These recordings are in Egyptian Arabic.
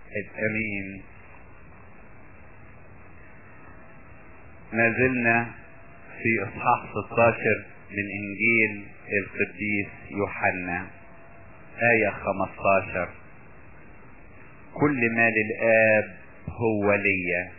امين ما زلنا في اصحاح 16 من انجيل القديس يوحنا آية 15 كل ما للآب هو ليا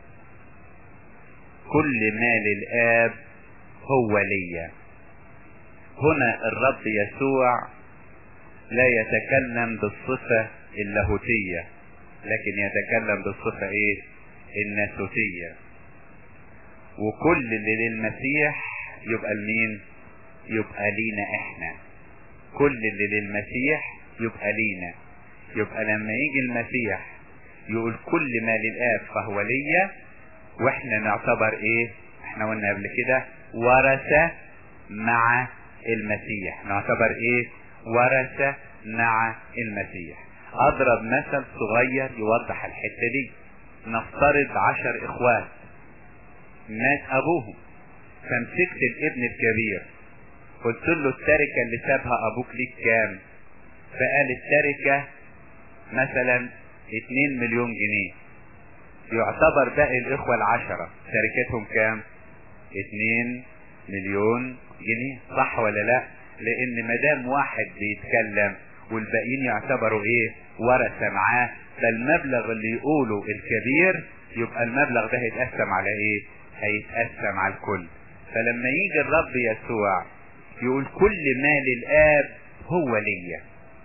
كل ما للآب هو ليا هنا الرب يسوع لا يتكلم بالصفة اللاهوتية لكن يتكلم بالصفة ايه الناسوتية وكل اللي للمسيح يبقى لمين يبقى لينا احنا كل اللي للمسيح يبقى لينا يبقى لما يجي المسيح يقول كل ما للآب فهو ليا واحنا نعتبر ايه احنا قلنا قبل كده ورثة مع المسيح نعتبر ايه ورثة مع المسيح اضرب مثل صغير يوضح الحتة دي نفترض عشر اخوات مات ابوهم فمسكت الابن الكبير قلت له التركة اللي سابها ابوك ليك كام فقال التركة مثلا 2 مليون جنيه يعتبر باقي الاخوة العشرة تركتهم كام 2 مليون جنيه صح ولا لا لان مدام واحد بيتكلم والباقيين يعتبروا ايه ورثة معاه فالمبلغ اللي يقوله الكبير يبقى المبلغ ده هيتقسم على ايه هيتقسم على الكل فلما يجي الرب يسوع يقول كل ما للآب هو ليا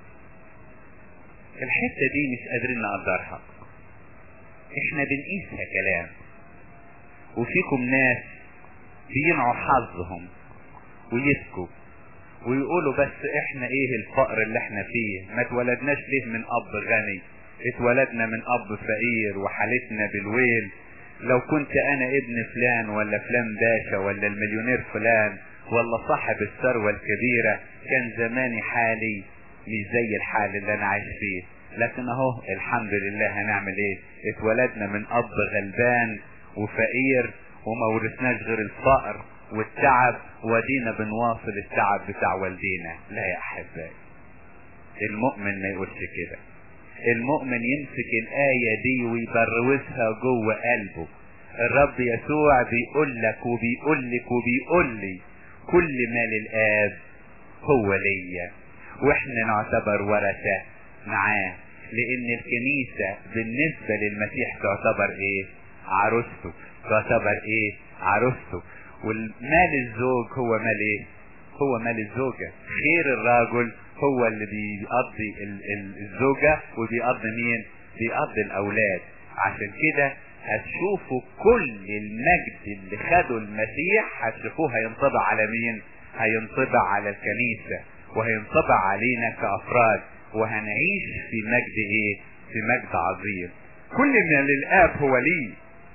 الحتة دي مش قادرين نقدرها احنا بنقيسها كلام وفيكم ناس بينعوا حظهم ويسكوا ويقولوا بس احنا ايه الفقر اللي احنا فيه ما اتولدناش ليه من اب غني اتولدنا من اب فقير وحالتنا بالويل لو كنت انا ابن فلان ولا فلان باشا ولا المليونير فلان ولا صاحب الثروة الكبيرة كان زماني حالي مش زي الحال اللي انا عايش فيه لكن اهو الحمد لله هنعمل ايه اتولدنا من اب غلبان وفقير وما ورثناش غير الفقر والتعب ودينا بنواصل التعب بتاع والدينا لا يا احبائي المؤمن ما يقولش كده المؤمن يمسك الآية دي ويبروزها جوه قلبه الرب يسوع بيقول لك وبيقول لك وبيقول لي كل ما للآب هو ليا واحنا نعتبر ورثة معاه لان الكنيسة بالنسبة للمسيح تعتبر ايه عروسته تعتبر ايه عروسته والمال الزوج هو مال ايه هو مال الزوجة خير الراجل هو اللي بيقضي الزوجة وبيقضي مين بيقضي الاولاد عشان كده هتشوفوا كل المجد اللي خده المسيح هتشوفوه هينطبع على مين هينطبع على الكنيسة وهينطبع علينا كأفراد وهنعيش في مجد ايه في مجد عظيم كل ما للآب هو لي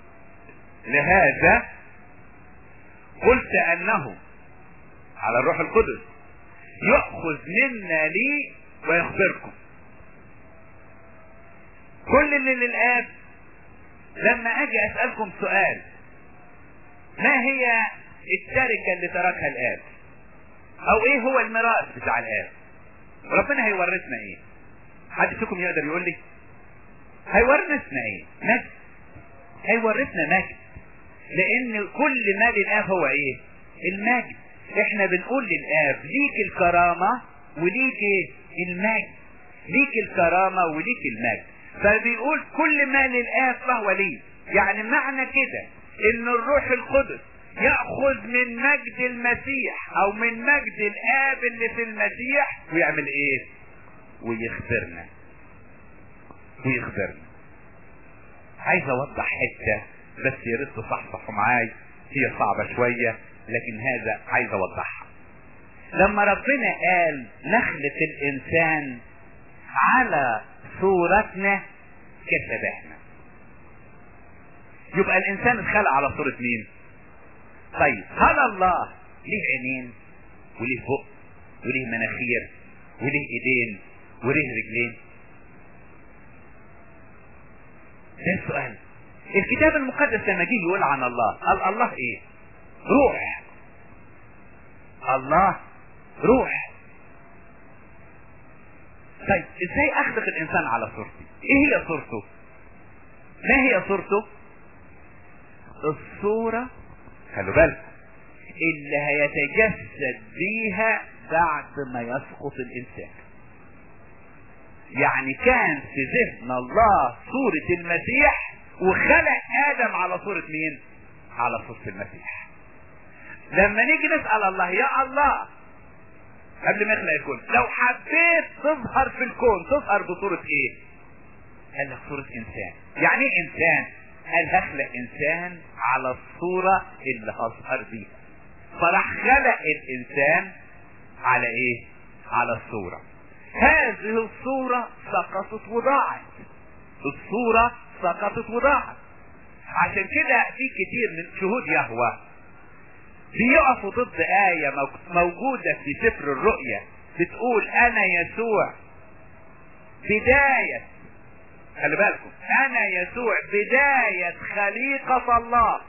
لهذا قلت انه على الروح القدس يأخذ منا لي ويخبركم كل اللي للآب لما اجي اسألكم سؤال ما هي التركة اللي تركها الآب او ايه هو الميراث بتاع الآب ربنا هيورثنا ايه حد فيكم يقدر يقول لي هيورثنا ايه مجد هيورثنا مجد لان كل ما للآب هو ايه المجد احنا بنقول للآب ليك الكرامة وليك ايه المجد ليك الكرامة وليك المجد فبيقول كل ما للآب فهو لي يعني معنى كده ان الروح القدس يأخذ من مجد المسيح او من مجد الآب اللي في المسيح ويعمل ايه ويخبرنا ويخبرنا عايز اوضح حتة بس يا ريت تصحصحوا معاي هي صعبة شوية لكن هذا عايز اوضحها لما ربنا قال نخلق الانسان على صورتنا كشبهنا يبقى الانسان اتخلق على صورة مين طيب هل الله ليه عينين وليه بق وليه مناخير وليه ايدين وليه رجلين ده السؤال الكتاب المقدس لما جه يقول عن الله قال الله ايه روح الله روح طيب ازاي اخلق الانسان على صورتي ايه هي صورته ما هي صورته الصورة خلوا بالكم اللي هيتجسد بيها بعد ما يسقط الانسان يعني كان في ذهن الله صورة المسيح وخلق ادم على صورة مين على صورة المسيح لما نيجي نسأل الله يا الله قبل ما يخلق الكون لو حبيت تظهر في الكون تظهر بصورة ايه قال لك صورة انسان يعني ايه انسان قال هخلق انسان على الصورة اللي هظهر بيها فراح خلق الانسان على ايه على الصورة هذه الصورة سقطت وضاعت الصورة سقطت وضاعت عشان كده في كتير من شهود يهوه بيقفوا ضد آية موجودة في سفر الرؤيا بتقول أنا يسوع بداية خلي بالكم أنا يسوع بداية خليقة الله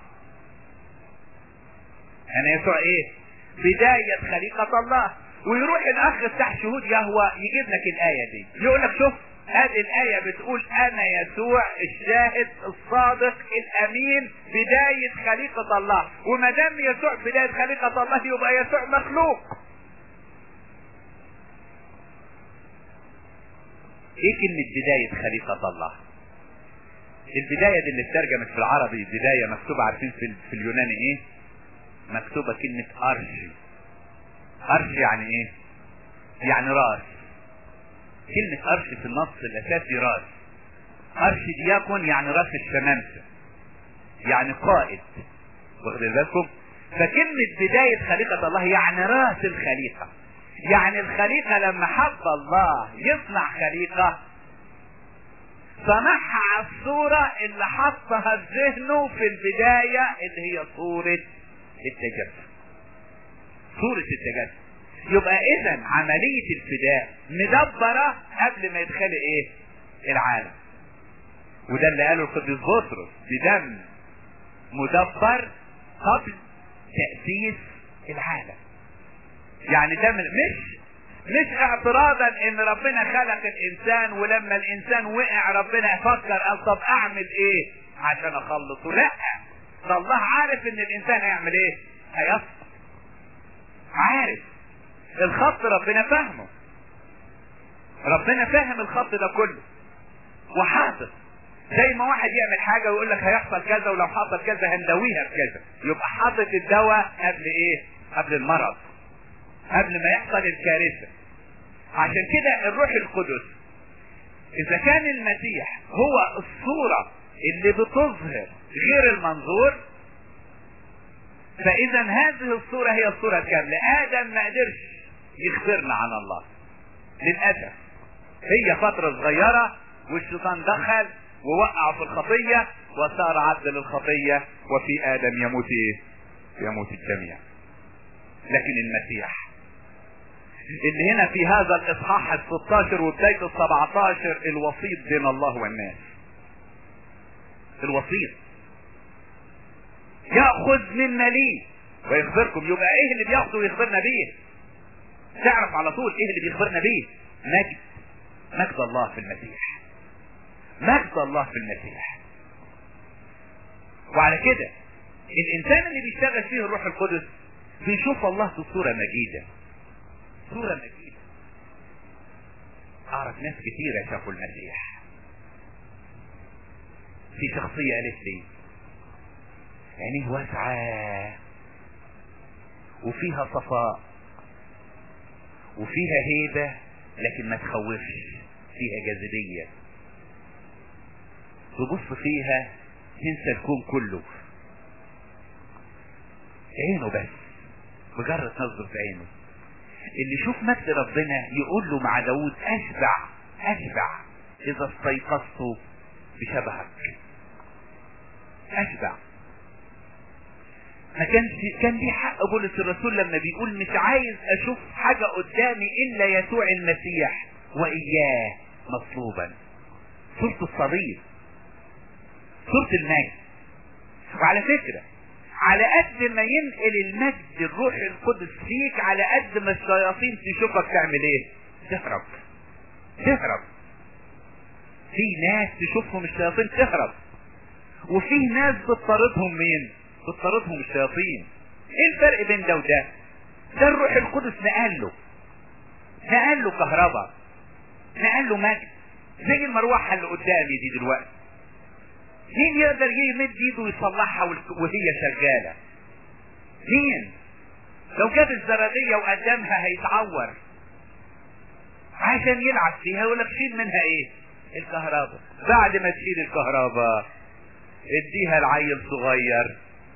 أنا يسوع إيه؟ بداية خليقة الله ويروح الأخ بتاع شهود يهوى يجيب لك الآية دي يقول لك شوف هذه الآية بتقول أنا يسوع الشاهد الصادق الأمين بداية خليقة الله وما دام يسوع بداية خليقة الله يبقى يسوع مخلوق ايه كلمة بداية خليقة الله البداية دي اللي اترجمت في العربي بداية مكتوبة عارفين في, في اليوناني ايه مكتوبة كلمة ارش ارش يعني ايه يعني راس كلمة ارش في النص الاساسي راس ارش دياكون يعني راس الشمامسة يعني قائد واخد بالكم فكلمة بداية خليقة الله يعني راس الخليقة يعني الخليقة لما حب الله يصنع خليقة صنعها على الصورة اللي حطها في ذهنه في البداية اللي هي صورة التجسد صورة التجسد يبقى اذا عملية الفداء مدبرة قبل ما يدخل ايه العالم وده اللي قاله القديس بطرس بدم مدبر قبل تأسيس العالم يعني ده مش مش اعتراضا ان ربنا خلق الانسان ولما الانسان وقع ربنا فكر قال طب اعمل ايه عشان اخلصه لا ده الله عارف ان الانسان هيعمل ايه هيسقط عارف الخط ربنا فاهمه ربنا فاهم الخط ده كله وحاطط زي ما واحد يعمل حاجه ويقول لك هيحصل كذا ولو حصل كذا هندويها بكذا يبقى حاطط الدواء قبل ايه قبل المرض قبل ما يحصل الكارثه عشان كده الروح القدس اذا كان المسيح هو الصوره اللي بتظهر غير المنظور فاذا هذه الصوره هي الصوره الكامله ادم ما قدرش يخبرنا عن الله للاسف هي فتره صغيره والشيطان دخل ووقع في الخطيه وصار عبد للخطيه وفي ادم يموت ايه يموت الجميع لكن المسيح اللي هنا في هذا الاصحاح ال 16 وبدايه ال 17 الوسيط بين الله والناس الوسيط ياخذ مما ليه ويخبركم يبقى ايه اللي بياخده ويخبرنا بيه تعرف على طول ايه اللي بيخبرنا بيه مجد مجد الله في المسيح مجد الله في المسيح وعلى كده الانسان اللي بيشتغل فيه الروح القدس بيشوف الله في صورة مجيدة صورة مجيدة اعرف ناس كتيرة شافوا المسيح في شخصية قالت لي عينيه واسعة وفيها صفاء وفيها هيبة لكن ما تخوفش فيها جاذبية تبص فيها تنسى الكون كله عينه بس مجرد نظر في عينه اللي يشوف مجد ربنا يقول له مع داود اشبع اشبع اذا استيقظت بشبهك اشبع ما كانش كان ليه حق بولس الرسول لما بيقول مش عايز اشوف حاجه قدامي الا يسوع المسيح واياه مطلوبا صورة الصليب صورة المجد وعلى فكرة على قد ما ينقل المجد الروح القدس فيك على قد ما الشياطين تشوفك تعمل ايه تهرب تهرب في ناس تشوفهم الشياطين تهرب وفي ناس بتطاردهم مين بتطاردهم الشياطين ايه الفرق بين ده وده ده الروح القدس نقل له نقل له كهرباء نقل له مجد زي المروحة اللي قدامي دي دلوقتي مين يقدر يمد ايده ويصلحها وهي شغالة مين لو جاب الزرادية وقدمها هيتعور عشان يلعب فيها يقول لك شيل منها ايه الكهرباء بعد ما تشيل الكهرباء اديها العيل صغير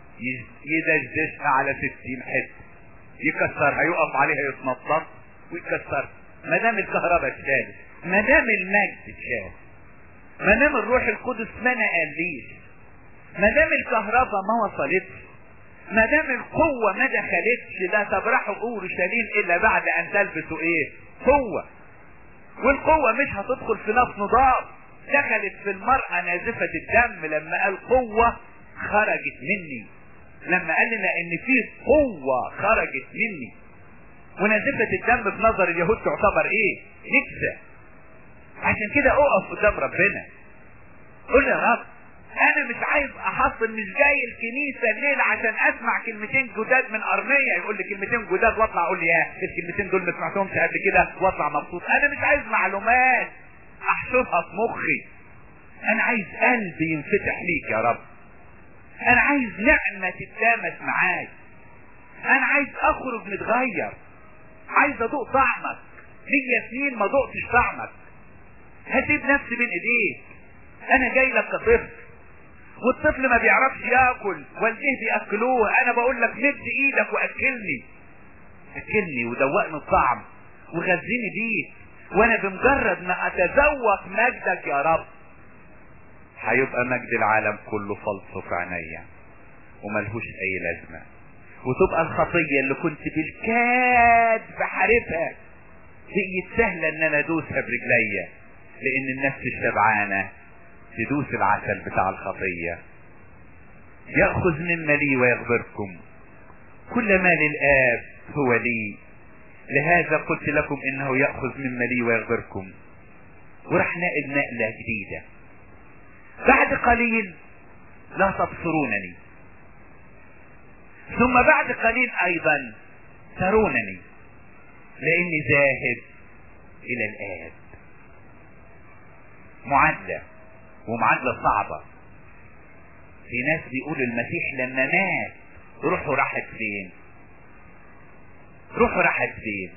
يدشدشها على ستين حته يكسرها يقف عليها يتنطط ويكسرها ما دام الكهرباء اتشالت ما دام المجد اتشال ما دام الروح القدس ما نقليش ما دام الكهرباء ما وصلتش ما دام القوة ما دخلتش لا تبرحوا اورشليم الا بعد ان تلبسوا ايه قوة والقوة مش هتدخل في نفس نضاف دخلت في المرأة نازفة الدم لما قال قوة خرجت مني لما قال لنا ان في قوة خرجت مني ونازفة الدم في نظر اليهود تعتبر ايه نكسة عشان كده اقف قدام ربنا قول يا رب انا مش عايز احصل مش جاي الكنيسة الليلة عشان اسمع كلمتين جداد من ارمية يقول لي كلمتين جداد واطلع اقول لي يا الكلمتين دول ما سمعتهمش قبل كده واطلع مبسوط انا مش عايز معلومات احشرها في مخي انا عايز قلبي ينفتح ليك يا رب انا عايز نعمة تتلامس معاي انا عايز اخرج متغير عايز ادوق طعمك هي سنين ما دقتش طعمك هسيب نفسي بين ايديك انا جاي لك كطفل والطفل ما بيعرفش ياكل والديه بياكلوه انا بقول لك مد ايدك واكلني اكلني ودوقني الطعم وغذيني بيه وانا بمجرد ما اتذوق مجدك يا رب هيبقى مجد العالم كله فلص في عينيا وملهوش اي لازمة وتبقى الخطية اللي كنت بالكاد بحاربها بقيت سهلة ان انا ادوسها برجليا لان النفس الشبعانة تدوس العسل بتاع الخطية يأخذ مما لي ويغفركم كل ما للآب هو لي لهذا قلت لكم انه يأخذ مما لي ويغفركم وراح نقل نقلة جديدة بعد قليل لا تبصرونني ثم بعد قليل ايضا ترونني لاني ذاهب الى الاب معادلة ومعادلة صعبة في ناس بيقول المسيح لما مات روحه راحت فين روحه راحت فين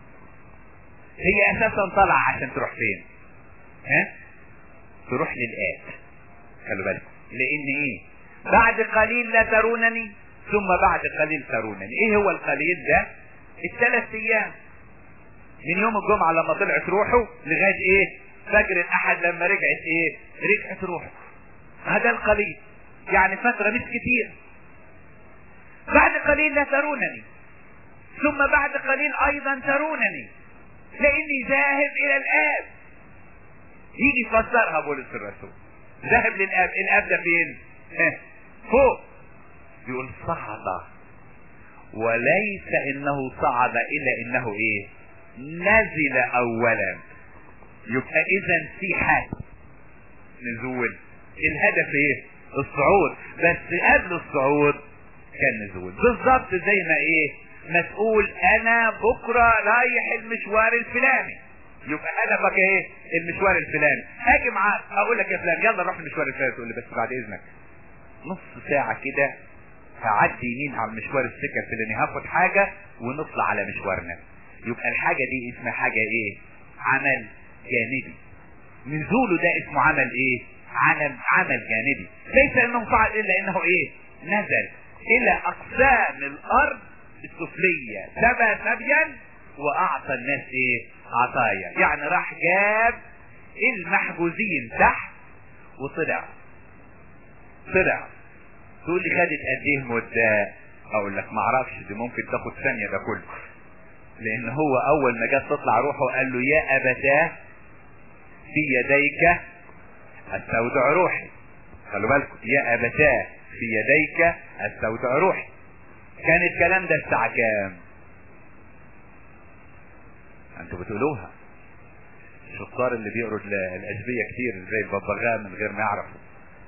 هي اساسا طالعة عشان تروح فين ها تروح للآب خلوا بالكم لان ايه بعد قليل لا ترونني ثم بعد قليل ترونني ايه هو القليل ده الثلاث ايام من يوم الجمعة لما طلعت روحه لغاية ايه فجر الاحد لما رجعت ايه رجعت روحه هذا القليل يعني فترة مش كتير بعد قليل لا ترونني ثم بعد قليل ايضا ترونني لاني ذاهب الى الاب يجي يفسرها بولس الرسول ذهب للاب الاب ده فين ها فوق يقول صعد وليس انه صعد الا انه ايه نزل اولا يبقى اذا في حاجة نزول الهدف ايه الصعود بس قبل الصعود كان نزول بالظبط زي ما ايه ما تقول انا بكرة رايح المشوار الفلاني يبقى هدفك ايه المشوار الفلاني هاجي معاك اقول لك يا فلان يلا نروح المشوار الفلاني تقول لي بس بعد اذنك نص ساعة كده هعدي يمين على المشوار السكة الفلاني هاخد حاجة ونطلع على مشوارنا يبقى الحاجة دي اسمها حاجة ايه عمل جانبي نزوله ده اسمه عمل ايه عمل عمل جانبي ليس انه فعل الا انه ايه نزل الى اقسام الارض السفلية سبى سبيا واعطى الناس ايه عطايا يعني راح جاب المحجوزين تحت وطلع طلع تقول لي خدت قد ايه مدة اقول لك ما اعرفش دي ممكن تاخد ثانية ده كله لان هو اول ما جت تطلع روحه قال له يا ابتاه في يديك استودع روحي خلوا بالكم يا ابتاه في يديك استودع روحي كان الكلام ده الساعة كام انتوا بتقولوها الشطار اللي بيقروا الأجبية كتير زي الببغاء من غير ما يعرفوا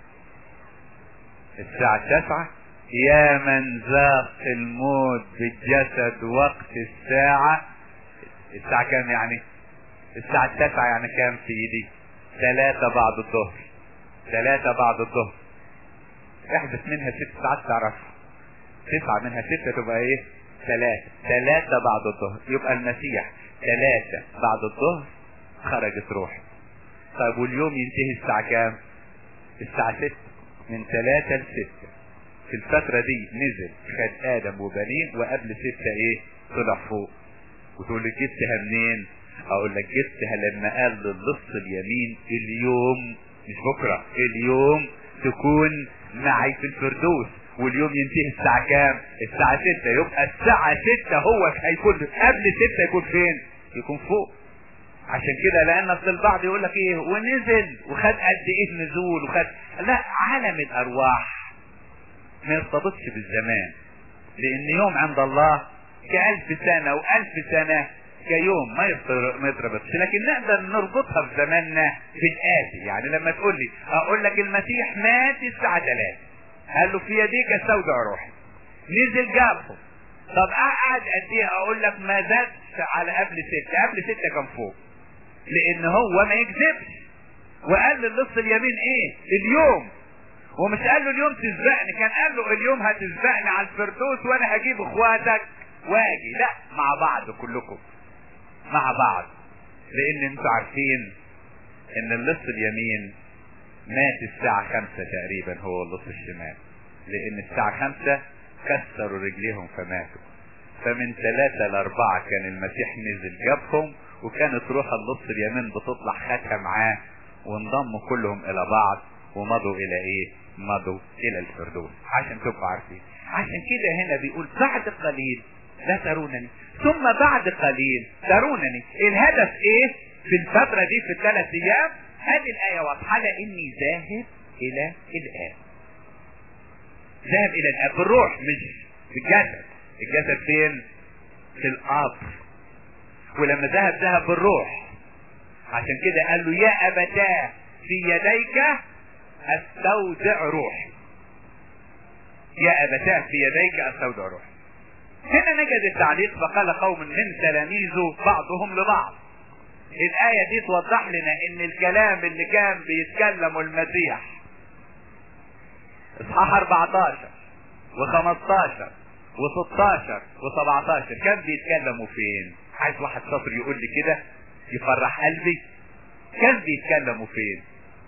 الساعة التاسعة يا من ذاق الموت بالجسد وقت الساعة الساعة كام يعني الساعة التاسعة يعني كام سيدي ثلاثة بعد الظهر ثلاثة بعد الظهر احدث منها ست ساعات تعرفها تسعة منها ستة تبقى ايه ثلاثة ثلاثة بعد الظهر يبقى المسيح ثلاثة بعد الظهر خرجت روح طيب واليوم ينتهي الساعة كام الساعة ستة من ثلاثة لستة في الفترة دي نزل خد آدم وبنين وقبل ستة ايه طلع فوق وتقول لي جبتها منين اقول لك جبتها لما قال للص اليمين اليوم مش بكرة اليوم تكون معي في الفردوس واليوم ينتهي الساعة كام الساعة ستة يبقى الساعة ستة هو هيكون قبل ستة يكون فين يكون فوق عشان كده لان اصل البعض يقول لك ايه ونزل وخد قد ايه نزول وخد لا عالم الارواح ما يرتبطش بالزمان لان يوم عند الله كألف سنة والف سنة كيوم ما ما يتربطش لكن نقدر نربطها في زماننا في الآتي يعني لما تقول لي اقول لك المسيح مات الساعة 3 قال له في يديك استودع روحي نزل جابهم طب قعد قد ايه اقول لك ما زادش على قبل ستة قبل ستة كان فوق لان هو ما يكذبش وقال للص اليمين ايه اليوم ومش قال له اليوم تسبقني كان قال له اليوم هتسبقني على الفردوس وانا هجيب اخواتك واجي لا مع بعض كلكم مع بعض لان انتوا عارفين ان اللص اليمين مات الساعة خمسة تقريبا هو اللص الشمال لان الساعة خمسة كسروا رجليهم فماتوا فمن ثلاثة لاربعة كان المسيح نزل جابهم وكانت روح اللص اليمين بتطلع خاتها معاه وانضموا كلهم الى بعض ومضوا الى ايه مضوا الى الفردوس عشان تبقوا عارفين عشان كده هنا بيقول بعد قليل لا ترونني ثم بعد قليل ترونني الهدف ايه في الفترة دي في الثلاث ايام هذه الاية واضحة لاني ذاهب الى الاب ذاهب الى الاب بالروح مش بالجسد الجسد فين في القبر ولما ذهب ذهب بالروح عشان كده قال له يا ابتاه في يديك استودع روحي يا ابتاه في يديك استودع روحي هنا نجد التعليق فقال قوم من تلاميذه بعضهم لبعض الآية دي توضح لنا ان الكلام اللي كان بيتكلمه المسيح اصحاح 14 و15 و16 و17 كان بيتكلموا فين عايز واحد شاطر يقول لي كده يفرح قلبي كان بيتكلموا فين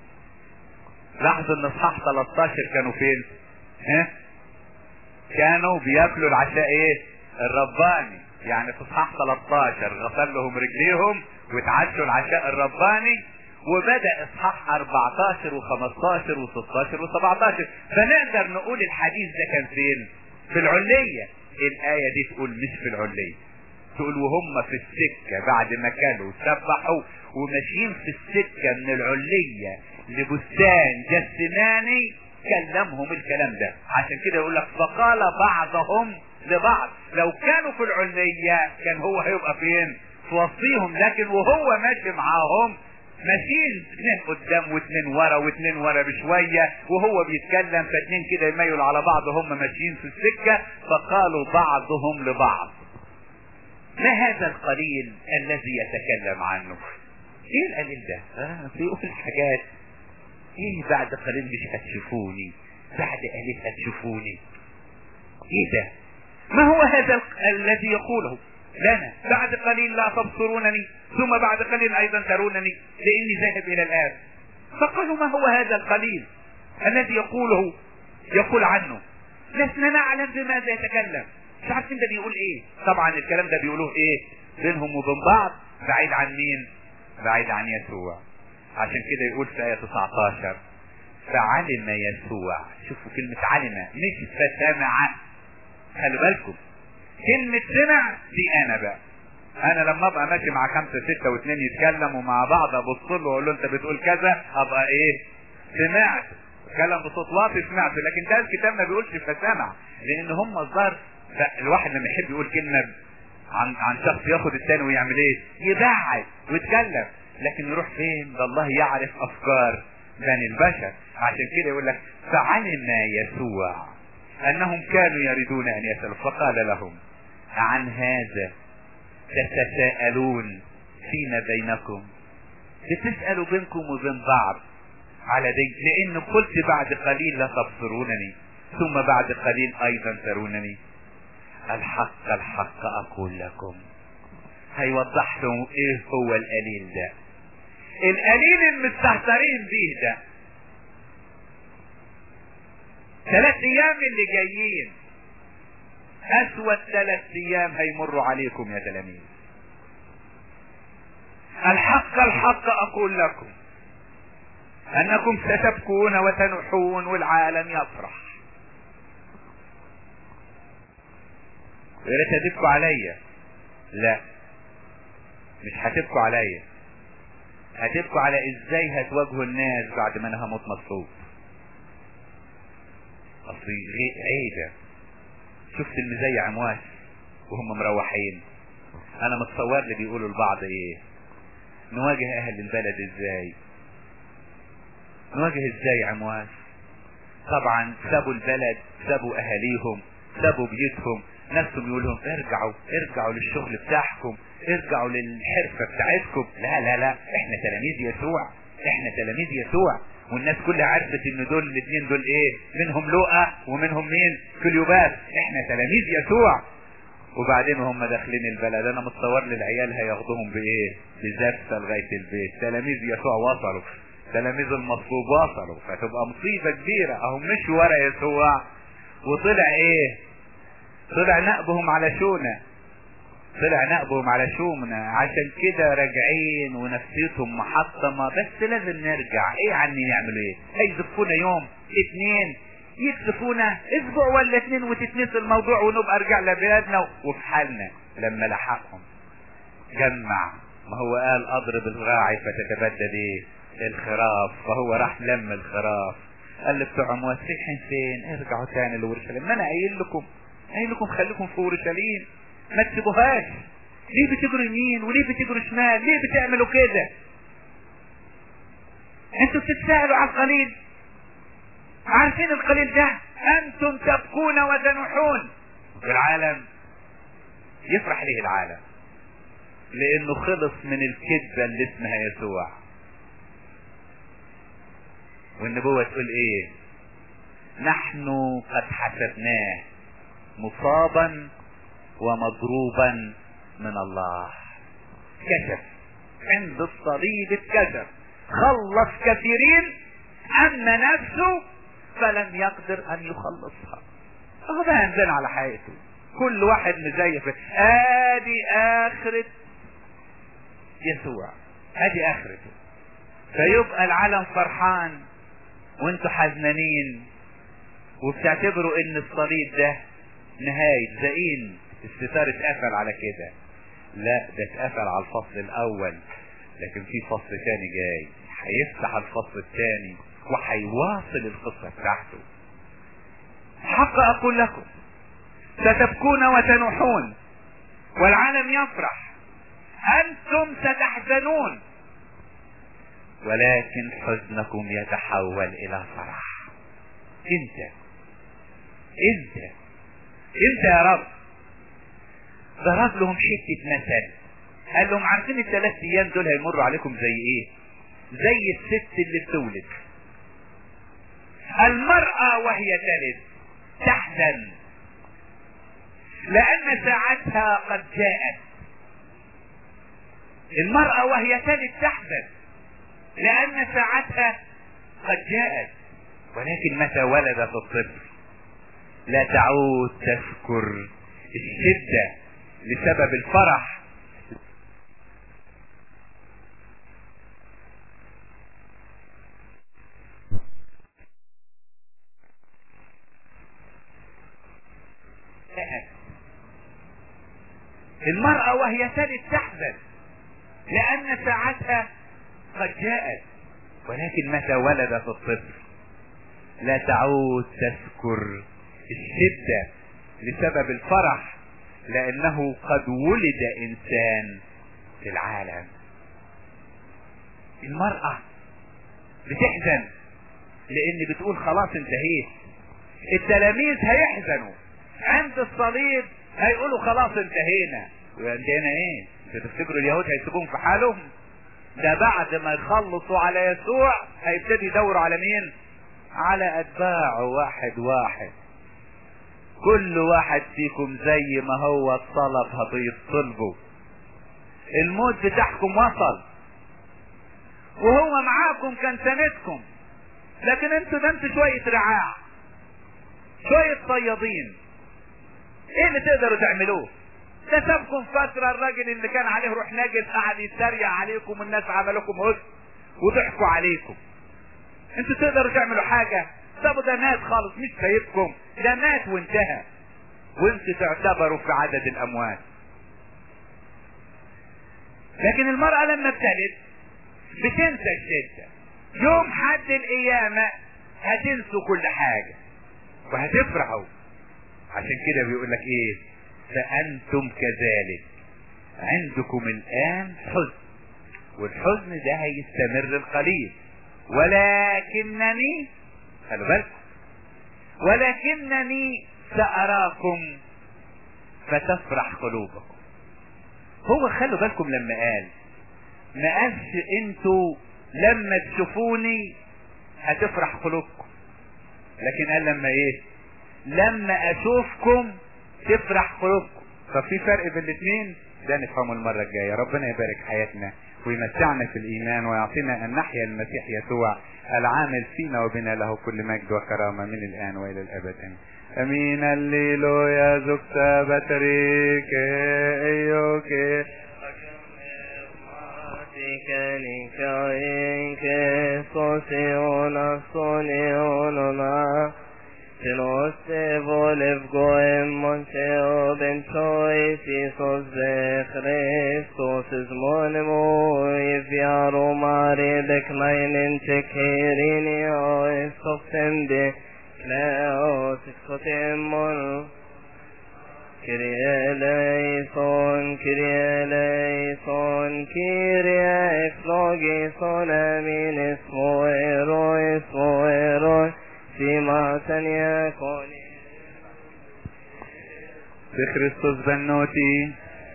لاحظوا ان اصحاح 13 كانوا فين ها كانوا بياكلوا العشاء ايه الرباني يعني في اصحاح 13 غسل لهم رجليهم واتعشوا العشاء الرباني وبدأ اصحاح 14 و15 و16 و17 فنقدر نقول الحديث ده كان فين في العلية الآية دي تقول مش في العلية تقول وهم في السكة بعد ما كانوا سبحوا وماشيين في السكة من العلية لبستان جسماني كلمهم الكلام ده عشان كده يقول لك فقال بعضهم لبعض لو كانوا في العلية كان هو هيبقى فين في وسطيهم لكن وهو ماشي معاهم ماشيين اثنين قدام واثنين ورا واثنين ورا بشوية وهو بيتكلم فاثنين كده يميلوا على بعض هم ماشيين في السكة فقالوا بعضهم لبعض ما هذا القليل الذي يتكلم عنه ايه القليل ده آه بيقول حاجات ايه بعد قليل مش هتشوفوني بعد قليل هتشوفوني ايه ده ما هو هذا الذي يقوله لنا بعد قليل لا تبصرونني ثم بعد قليل ايضا ترونني لاني ذاهب الى الاب فقالوا ما هو هذا القليل الذي يقوله يقول عنه لسنا نعلم بماذا يتكلم مش عارفين ده بيقول ايه طبعا الكلام ده بيقولوه ايه بينهم وبين بعض بعيد عن مين بعيد عن يسوع عشان كده يقول في آية 19 فعلم يسوع شوفوا كلمة علم مش فسمع خلوا بالكم كلمة سمع دي انا بقى انا لما ابقى ماشي مع خمسة ستة واثنين يتكلموا مع بعض ابص له واقول له انت بتقول كذا ابقى ايه سمعت اتكلم بصوت واطي سمعت لكن ده الكتاب ما بيقولش فسمع لان هم الظاهر الواحد لما يحب يقول كلمة عن عن شخص ياخد التاني ويعمل ايه يبعد ويتكلم لكن يروح فين ده الله يعرف افكار بني البشر عشان كده يقول لك فعلم يسوع انهم كانوا يريدون ان يسألوا فقال لهم عن هذا تتساءلون فيما بينكم بتسألوا بينكم وبين بعض على دين لان قلت بعد قليل لا تبصرونني ثم بعد قليل ايضا ترونني الحق الحق اقول لكم هيوضح لهم ايه هو القليل ده القليل المستهترين بيه ده ثلاث ايام اللي جايين اسود ثلاث ايام هيمروا عليكم يا تلاميذ الحق الحق اقول لكم انكم ستبكون وتنحون والعالم يفرح يا ريت هتبكوا عليا لا مش هتبكوا عليا هتبكوا على ازاي هتواجهوا الناس بعد ما انا هموت مصلوب اصل عيدة شفت المزيع امواس وهم مروحين انا متصور لي بيقولوا لبعض ايه نواجه اهل البلد ازاي نواجه ازاي عمواس طبعا سابوا البلد سابوا اهاليهم سابوا بيوتهم نفسهم يقول لهم ارجعوا ارجعوا للشغل بتاعكم ارجعوا للحرفة بتاعتكم لا لا لا احنا تلاميذ يسوع احنا تلاميذ يسوع والناس كلها عرفت ان دول الاثنين دول ايه منهم لوقا ومنهم مين كليوباس احنا تلاميذ يسوع وبعدين هم داخلين البلد انا متصور لي العيال هياخدوهم بايه بزفه لغايه البيت تلاميذ يسوع وصلوا تلاميذ المصلوب وصلوا فتبقى مصيبه كبيره اهم مشوا ورا يسوع وطلع ايه طلع نقبهم على شونه طلع نقبهم على شومنا عشان كده راجعين ونفسيتهم محطمة بس لازم نرجع ايه عني نعمل ايه هيزفونا يوم اتنين يكسفونا اسبوع ولا اتنين وتتنسى الموضوع ونبقى رجعنا بلادنا وفي حالنا لما لحقهم جمع ما هو قال اضرب الراعي فتتبدل ايه الخراف فهو راح لم الخراف قال بتوع موسيحين فين ارجعوا تاني لورشليم ما انا قايل لكم قايل لكم خليكم في اورشليم ما تسيبوهاش ليه بتجروا يمين وليه بتجروا شمال ليه بتعملوا كده انتوا بتتساءلوا على القليل عارفين القليل ده انتم تبكون وتنوحون العالم يفرح ليه العالم لانه خلص من الكذبة اللي اسمها يسوع والنبوة تقول ايه نحن قد حسبناه مصابا ومضروبا من الله كشف عند الصليب اتكشف خلص كثيرين اما نفسه فلم يقدر ان يخلصها هو ده هنزل على حياته كل واحد مزيف ادي اخرة يسوع ادي اخرته فيبقى العالم فرحان وانتوا حزنانين وبتعتبروا ان الصليب ده نهاية زقين الستار اتقفل على كده لا ده اتقفل على الفصل الاول لكن في فصل تاني جاي هيفتح الفصل الثاني وهيواصل القصة بتاعته حق اقول لكم ستبكون وتنوحون والعالم يفرح انتم ستحزنون ولكن حزنكم يتحول الى فرح انت انت انت يا رب ضرب لهم حتة مثل قال لهم عارفين الثلاث ايام دول هيمروا عليكم زي ايه زي الست اللي بتولد المرأة وهي تلد تحزن لان ساعتها قد جاءت المرأة وهي تلد تحزن لان ساعتها قد جاءت ولكن متى ولدت الطفل لا تعود تذكر الشدة لسبب الفرح المرأة وهي تلد تحزن لأن ساعتها قد جاءت ولكن متى ولدت الطفل لا تعود تذكر الشدة لسبب الفرح لأنه قد ولد إنسان في العالم المرأة بتحزن لان بتقول خلاص انتهيت التلاميذ هيحزنوا عند الصليب هيقولوا خلاص انتهينا انتهينا ايه انت تفتكروا اليهود هيسيبوهم في حالهم ده بعد ما يخلصوا على يسوع هيبتدي يدوروا على مين على اتباعه واحد واحد كل واحد فيكم زي ما هو الطلب هتطلبه الموت بتاعكم وصل وهو معاكم كان سندكم لكن انتوا ده انتوا شوية رعاع شوية صيادين ايه اللي تقدروا تعملوه ده سابكم فترة الراجل اللي كان عليه روح ناجس قعد يتريق عليكم والناس عملوكم هز وضحكوا عليكم انتوا تقدروا تعملوا حاجة سابوا ده مات خالص مش سايبكم ده مات وانتهى وانتوا تعتبروا في عدد الاموات لكن المرأة لما ابتلت بتنسى الشدة يوم حد القيامة هتنسوا كل حاجة وهتفرحوا عشان كده بيقول لك ايه فانتم كذلك عندكم الان حزن والحزن ده هيستمر القليل ولكنني خلوا بالكم ولكنني سأراكم فتفرح قلوبكم هو خلوا بالكم لما قال ما قالش انتوا لما تشوفوني هتفرح قلوبكم لكن قال لما ايه لما اشوفكم تفرح قلوبكم ففي فرق بين الاثنين ده نفهمه المرة الجاية ربنا يبارك حياتنا ويمتعنا في الايمان ويعطينا ان نحيا المسيح يسوع العامل فينا وبنا له كل مجد وكرامة من الان والى الابد امين امين الليلو يا زكتا بتريك ايوك Till oss volev goem monteo ben chois Isos de Christos is monimo Iviaro mare de kleinen te kerini o Istoftem de Kleos iskotem mono Kyrie eleison, Kyrie eleison, Kyrie eflogison, amin ismo ero, ismo ero, فيما يكون بخريستوس بنوتي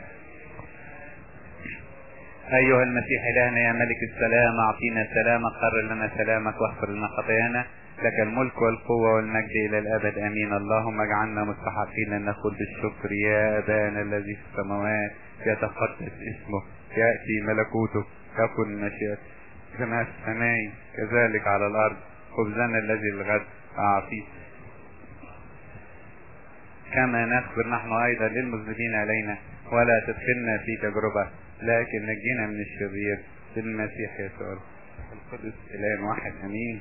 أيها المسيح إلهنا يا ملك السلام أعطينا سلامك قرر لنا سلامك واغفر لنا خطايانا لك الملك والقوة والمجد إلى الأبد أمين اللهم اجعلنا مستحقين أن نقول بالشكر يا أبانا الذي في السماوات يتقدس اسمه يأتي ملكوتك تكن مشيئتك كما في السماء كذلك على الأرض خبزنا الذي الغد أعطيه كما نغفر نحن أيضا للمذنبين علينا ولا تدخلنا في تجربة لكن نجينا من الشرير بالمسيح يسوع القدس إله واحد أمين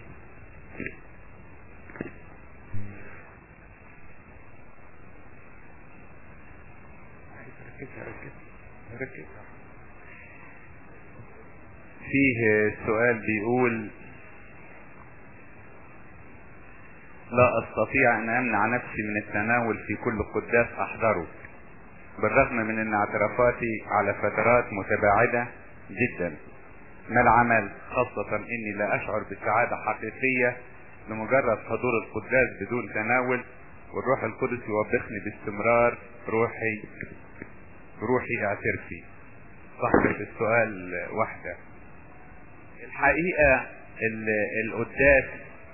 فيه سؤال بيقول لا استطيع ان امنع نفسي من التناول في كل قداس احضره بالرغم من ان اعترافاتي على فترات متباعدة جدا ما العمل خاصة اني لا اشعر بسعادة حقيقية لمجرد حضور القداس بدون تناول والروح القدس يوبخني باستمرار روحي روحي اعترفي صاحبة السؤال واحدة الحقيقة القداس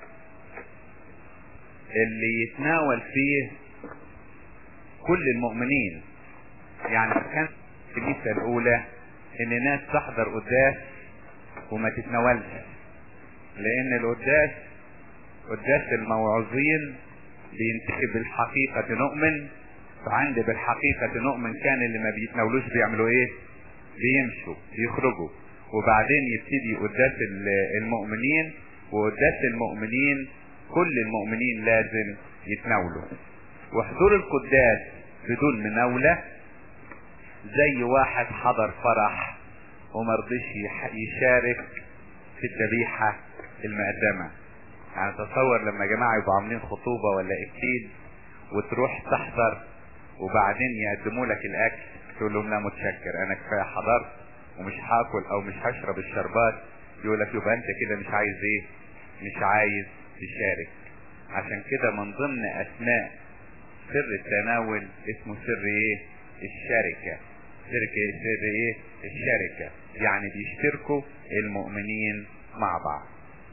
اللي يتناول فيه كل المؤمنين يعني كان الكنيسة الأولى إن ناس تحضر قداس وما تتناولش لأن القداس قداس الموعظين بينتهي بالحقيقة نؤمن فعند بالحقيقة نؤمن كان اللي ما بيتناولوش بيعملوا ايه بيمشوا بيخرجوا وبعدين يبتدي قداس المؤمنين وقداس المؤمنين كل المؤمنين لازم يتناولوا وحضور القداس بدون مناولة زي واحد حضر فرح ومرضيش يشارك في الذبيحة المقدمة يعني تصور لما جماعة يبقوا عاملين خطوبة ولا اكتيل وتروح تحضر وبعدين يقدموا لك الاكل تقول لهم لا متشكر انا كفاية حضرت ومش هاكل او مش هشرب الشربات يقول لك يبقى انت كده مش عايز ايه مش عايز تشارك عشان كده من ضمن اسماء سر التناول اسمه سر ايه الشركة سر سر ايه الشركة يعني بيشتركوا المؤمنين مع بعض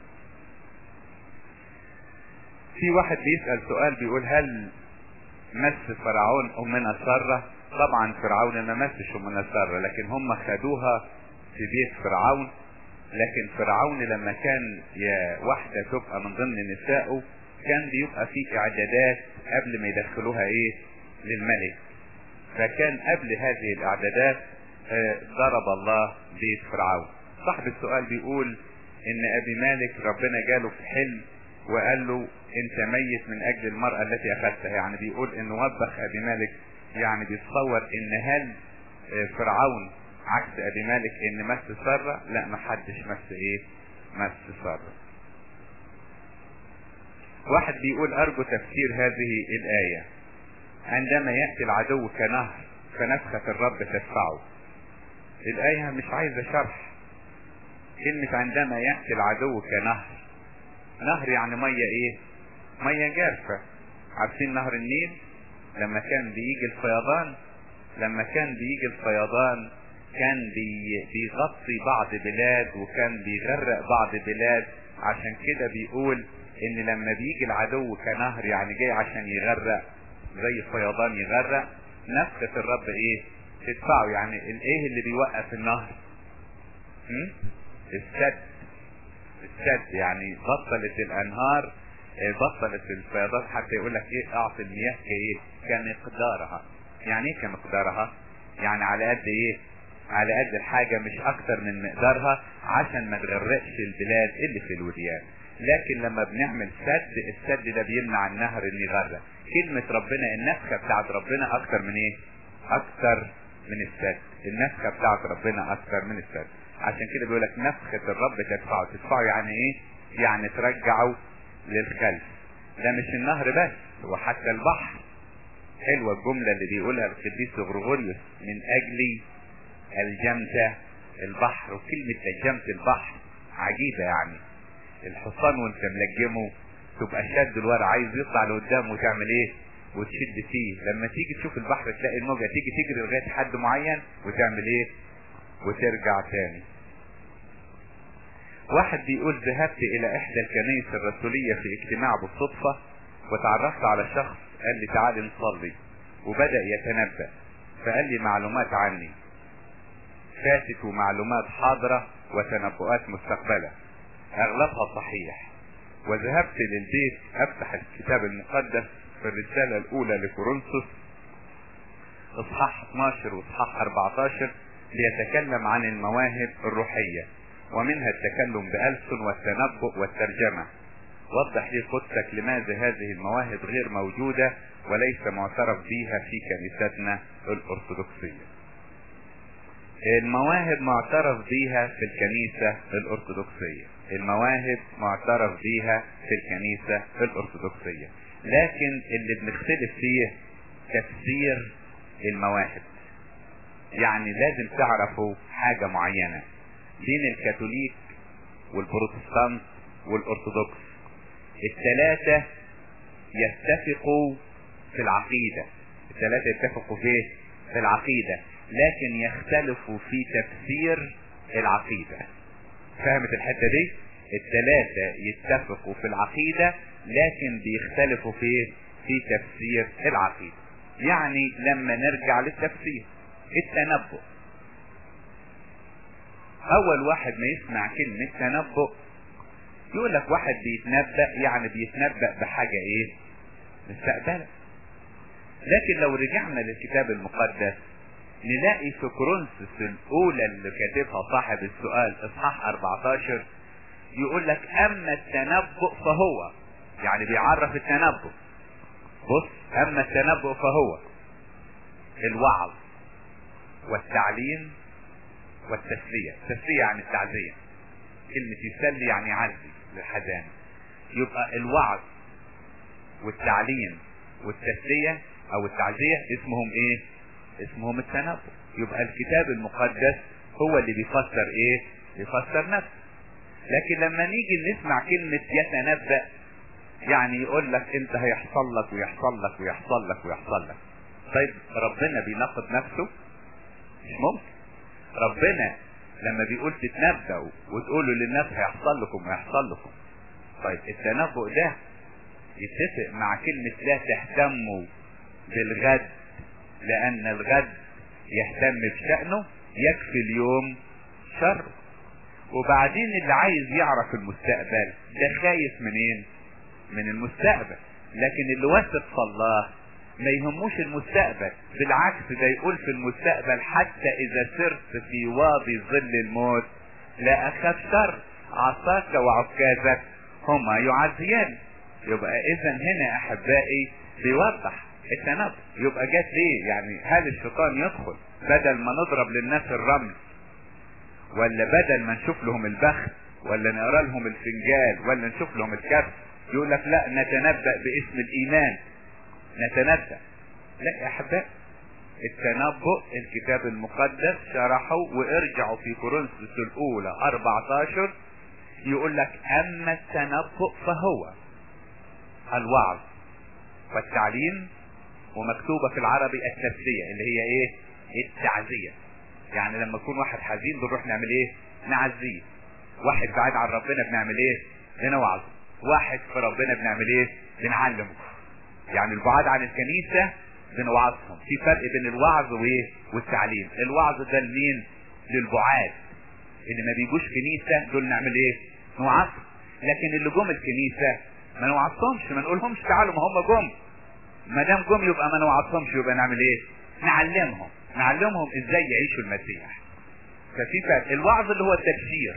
في واحد بيسأل سؤال بيقول هل مس فرعون أمنا سارة طبعا فرعون ما مسش أمنا سارة لكن هم خدوها في بيت فرعون لكن فرعون لما كان يا واحدة تبقى من ضمن نسائه كان بيبقى في اعدادات قبل ما يدخلوها ايه للملك فكان قبل هذه الاعدادات آه ضرب الله بيت فرعون صاحب السؤال بيقول ان ابي مالك ربنا جاله في حلم وقال له انت ميت من اجل المرأة التي اخذتها يعني بيقول ان وبخ ابي مالك يعني بيتصور ان هل آه فرعون عكس ابي مالك ان مس سارة لا ما حدش مس ايه مس سارة واحد بيقول ارجو تفسير هذه الاية عندما يأتي العدو كنهر فنفخة الرب تدفعه الاية مش عايزة شرح كلمة عندما يأتي العدو كنهر نهر يعني مية ايه مية جارفة عارفين نهر النيل لما كان بيجي الفيضان لما كان بيجي الفيضان كان بي بيغطي بعض بلاد وكان بيغرق بعض بلاد عشان كده بيقول ان لما بيجي العدو كنهر يعني جاي عشان يغرق زي الفيضان يغرق نفخة الرب ايه تدفعه يعني الايه اللي بيوقف النهر م? السد السد يعني بطلت الانهار بطلت الفيضان حتى يقول لك ايه اعطي المياه كايه كمقدارها يعني ايه كمقدارها يعني على قد ايه على قد الحاجة مش اكتر من مقدارها عشان ما تغرقش البلاد اللي في الوديان لكن لما بنعمل سد السد ده بيمنع النهر ان يغرق كلمة ربنا النفخة بتاعت ربنا اكتر من ايه اكتر من السد النفخة بتاعت ربنا اكتر من السد عشان كده بيقول لك نفخة الرب تدفعه تدفعه يعني ايه يعني ترجعه للخلف ده مش النهر بس وحتى البحر حلوة الجملة اللي بيقولها القديس غرغوريوس من اجلي الجمت البحر وكلمة الجمت البحر عجيبة يعني الحصان وانت ملجمه تبقى شاد الورق عايز يطلع لقدام وتعمل ايه وتشد فيه لما تيجي تشوف البحر تلاقي الموجة تيجي تجري لغاية حد معين وتعمل ايه وترجع تاني واحد بيقول ذهبت الى احدى الكنائس الرسولية في اجتماع بالصدفة وتعرفت على شخص قال لي تعالي نصلي وبدأ يتنبأ فقال لي معلومات عني فاتت ومعلومات حاضرة وتنبؤات مستقبلة اغلبها صحيح وذهبت للبيت افتح الكتاب المقدس في الرسالة الاولى لكورنثوس اصحاح 12 واصحاح 14 ليتكلم عن المواهب الروحية ومنها التكلم بألسن والتنبؤ والترجمة وضح لي قدسك لماذا هذه المواهب غير موجودة وليس معترف بها في كنيستنا الأرثوذكسية المواهب معترف بيها في الكنيسة الأرثوذكسية المواهب معترف بيها في الكنيسة الأرثوذكسية لكن اللي بنختلف فيه تفسير المواهب يعني لازم تعرفوا حاجة معينة بين الكاثوليك والبروتستانت والأرثوذكس الثلاثة يتفقوا في العقيدة الثلاثة يتفقوا في في العقيدة لكن يختلفوا في تفسير العقيدة فهمت الحتة دي الثلاثة يتفقوا في العقيدة لكن بيختلفوا في في تفسير العقيدة يعني لما نرجع للتفسير التنبؤ اول واحد ما يسمع كلمة تنبؤ يقول لك واحد بيتنبأ يعني بيتنبأ بحاجة ايه مستقبلا لكن لو رجعنا للكتاب المقدس نلاقي في كورنثوس الاولى اللي كاتبها صاحب السؤال اصحاح 14 يقول لك اما التنبؤ فهو يعني بيعرف التنبؤ بص اما التنبؤ فهو الوعظ والتعليم والتسلية التسلية يعني التعزية كلمة يسلي يعني يعزي للحزان يبقى الوعظ والتعليم والتسلية او التعزية اسمهم ايه اسمهم التنبؤ يبقى الكتاب المقدس هو اللي بيفسر ايه بيفسر نفسه لكن لما نيجي نسمع كلمة يتنبأ يعني يقول لك انت هيحصل لك ويحصل لك ويحصل لك ويحصل لك طيب ربنا بيناقض نفسه مش ممكن ربنا لما بيقول تتنبأوا وتقولوا للناس هيحصل لكم ويحصل لكم طيب التنبؤ ده يتفق مع كلمة لا تهتموا بالغد لأن الغد يهتم بشأنه يكفي اليوم شر وبعدين اللي عايز يعرف المستقبل ده خايف منين من المستقبل لكن اللي واثق في الله ما يهموش المستقبل بالعكس ده يقول في المستقبل حتى اذا سرت في وادي ظل الموت لا اخاف شر عصاك وعكازك هما يعزيان يبقى اذا هنا احبائي بيوضح التنبؤ يبقى جت ليه يعني هل الشيطان يدخل بدل ما نضرب للناس الرمل ولا بدل ما نشوف لهم البخت ولا نقرا لهم الفنجال ولا نشوف لهم الكبس يقول لك لا نتنبأ باسم الايمان نتنبأ لا يا احبائي التنبؤ الكتاب المقدس شرحه وارجعوا في كورنثوس الاولى 14 يقول لك اما التنبؤ فهو الوعظ والتعليم ومكتوبة في العربي التسلية اللي هي ايه التعزية يعني لما يكون واحد حزين بنروح نعمل ايه نعزيه واحد بعيد عن ربنا بنعمل ايه بنوعظه واحد في ربنا بنعمل ايه بنعلمه يعني البعاد عن الكنيسة بنوعظهم في فرق بين الوعظ وايه والتعليم الوعظ ده لمين للبعاد اللي ما بيجوش كنيسة دول نعمل ايه نوعظهم لكن اللي جم الكنيسة ما نوعظهمش ما نقولهمش تعالوا ما هم جم ما دام جم يبقى ما نوعظهمش يبقى نعمل ايه نعلمهم نعلمهم ازاي يعيشوا المسيح ففي فرق الوعظ اللي هو التبشير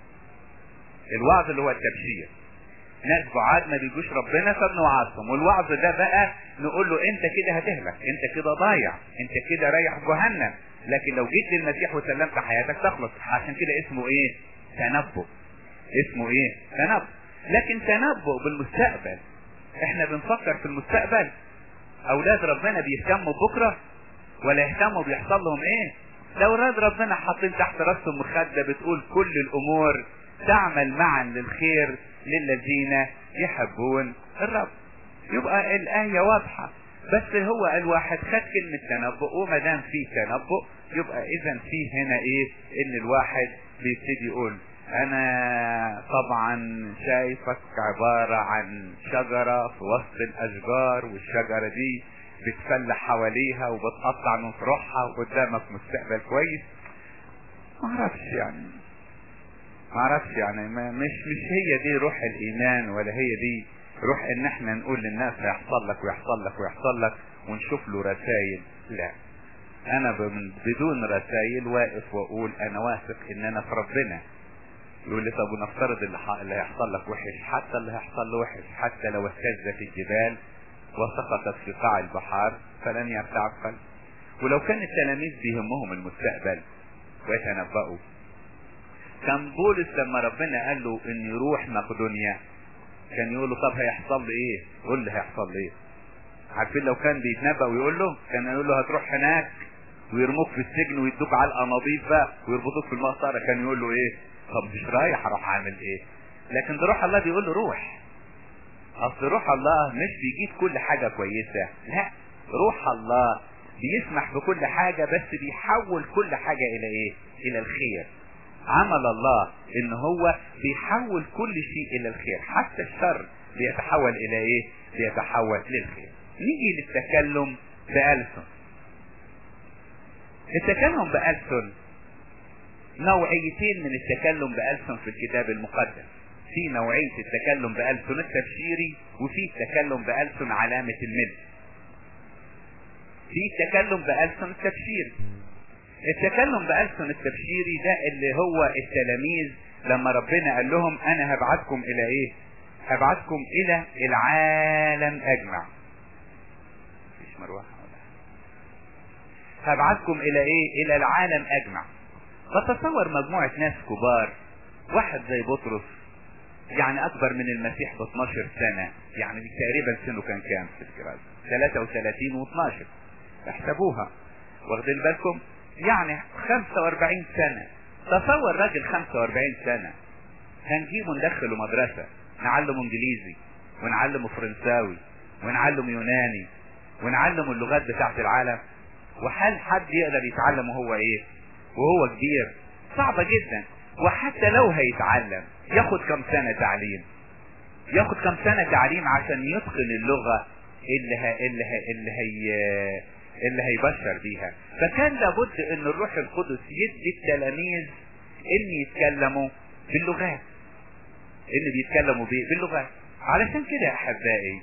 الوعظ اللي هو التبشير ناس بعاد ما بيجوش ربنا فبنوعظهم والوعظ ده بقى نقول له انت كده هتهلك انت كده ضايع انت كده رايح جهنم لكن لو جيت للمسيح وسلمت حياتك تخلص عشان كده اسمه ايه تنبؤ اسمه ايه تنبؤ لكن تنبؤ بالمستقبل احنا بنفكر في المستقبل اولاد ربنا بيهتموا بكره ولا يهتموا بيحصل لهم ايه لو اولاد ربنا حاطين تحت راسهم مخده بتقول كل الامور تعمل معا للخير للذين يحبون الرب يبقى الآية واضحة بس هو الواحد خد كلمة تنبؤ وما دام فيه تنبؤ يبقى إذا فيه هنا إيه إن الواحد بيبتدي يقول أنا طبعا شايفك عبارة عن شجرة في وسط الأشجار والشجرة دي بتفلح حواليها وبتقطع من فروعها وقدامك مستقبل كويس ما اعرفش يعني ما اعرفش يعني ما مش مش هي دي روح الايمان ولا هي دي روح ان احنا نقول للناس هيحصل لك ويحصل لك ويحصل لك ونشوف له رسائل لا انا بدون رسائل واقف واقول انا واثق ان انا في ربنا يقول لي طب ونفترض اللي, اللي هيحصل لك وحش حتى اللي هيحصل له وحش حتى لو اهتزت الجبال وسقطت في قاع البحار فلن يرتعب قلب ولو كان التلاميذ بيهمهم المستقبل ويتنبؤوا كان بولس لما ربنا قال له ان يروح مقدونيا كان يقول له طب هيحصل لي ايه قول لي هيحصل لي ايه عارفين لو كان بيتنبأ ويقول له كان يقول له هتروح هناك ويرموك في السجن ويدوك علقه نظيفه ويربطوك في المقطره كان يقول له ايه طب مش رايح اروح اعمل ايه لكن ده روح الله بيقول له روح اصل روح الله مش بيجيب كل حاجه كويسه لا روح الله بيسمح بكل حاجه بس بيحول كل حاجه الى ايه الى الخير عمل الله ان هو بيحول كل شيء الى الخير حتى الشر بيتحول الى ايه بيتحول للخير نيجي للتكلم بألسن التكلم بألسن نوعيتين من التكلم بألسن في الكتاب المقدس في نوعية التكلم بألسن التبشيري وفي التكلم بألسن علامة الملك في التكلم بألسن التبشيري التكلم بألسن التبشيري ده اللي هو التلاميذ لما ربنا قال لهم انا هبعتكم الى ايه هبعتكم الى العالم اجمع مفيش مروحة ولا هبعتكم الى ايه الى العالم اجمع بتصور مجموعة ناس كبار واحد زي بطرس يعني اكبر من المسيح ب 12 سنة يعني تقريبا سنه كان كام في الكرازة 33 و12 احسبوها واخدين بالكم يعني 45 سنة تصور راجل 45 سنة هنجيبه ندخله مدرسة نعلمه انجليزي ونعلمه فرنساوي ونعلمه يوناني ونعلمه اللغات بتاعت العالم وهل حد يقدر يتعلم وهو ايه وهو كبير صعبة جدا وحتى لو هيتعلم ياخد كم سنة تعليم ياخد كم سنة تعليم عشان يتقن اللغة اللي ها اللي ها اللي هي اللي هيبشر بيها فكان لابد ان الروح القدس يدي التلاميذ ان يتكلموا باللغات ان بيتكلموا بيه باللغات علشان كده يا احبائي